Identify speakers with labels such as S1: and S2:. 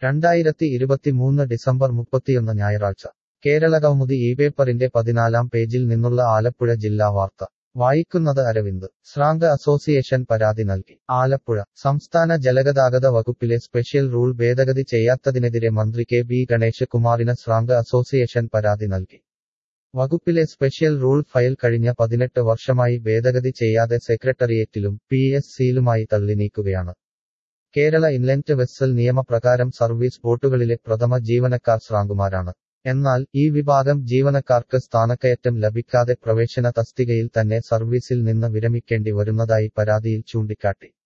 S1: രണ്ടായിരത്തി ഇരുപത്തിമൂന്ന് ഡിസംബർ മുപ്പത്തിയൊന്ന് ഞായറാഴ്ച കേരള കൗമുദി ഈ പേപ്പറിന്റെ പതിനാലാം പേജിൽ നിന്നുള്ള ആലപ്പുഴ ജില്ലാ വാർത്ത വായിക്കുന്നത് അരവിന്ദ് സ്രാങ്ക് അസോസിയേഷൻ പരാതി നൽകി ആലപ്പുഴ സംസ്ഥാന ജലഗതാഗത വകുപ്പിലെ സ്പെഷ്യൽ റൂൾ ഭേദഗതി ചെയ്യാത്തതിനെതിരെ മന്ത്രി കെ ബി ഗണേഷ് കുമാറിന് സ്രാങ്ക് അസോസിയേഷൻ പരാതി നൽകി വകുപ്പിലെ സ്പെഷ്യൽ റൂൾ ഫയൽ കഴിഞ്ഞ പതിനെട്ട് വർഷമായി ഭേദഗതി ചെയ്യാതെ സെക്രട്ടേറിയറ്റിലും പി എസ് സിയിലുമായി തള്ളി നീക്കുകയാണ് കേരള ഇൻലൻഡ് വെസൽ നിയമപ്രകാരം സർവീസ് ബോട്ടുകളിലെ പ്രഥമ ജീവനക്കാർ ശ്രാങ്കുമാരാണ് എന്നാൽ ഈ വിഭാഗം ജീവനക്കാർക്ക് സ്ഥാനക്കയറ്റം ലഭിക്കാതെ പ്രവേശന തസ്തികയിൽ തന്നെ സർവീസിൽ നിന്ന് വിരമിക്കേണ്ടി വരുന്നതായി പരാതിയിൽ ചൂണ്ടിക്കാട്ടി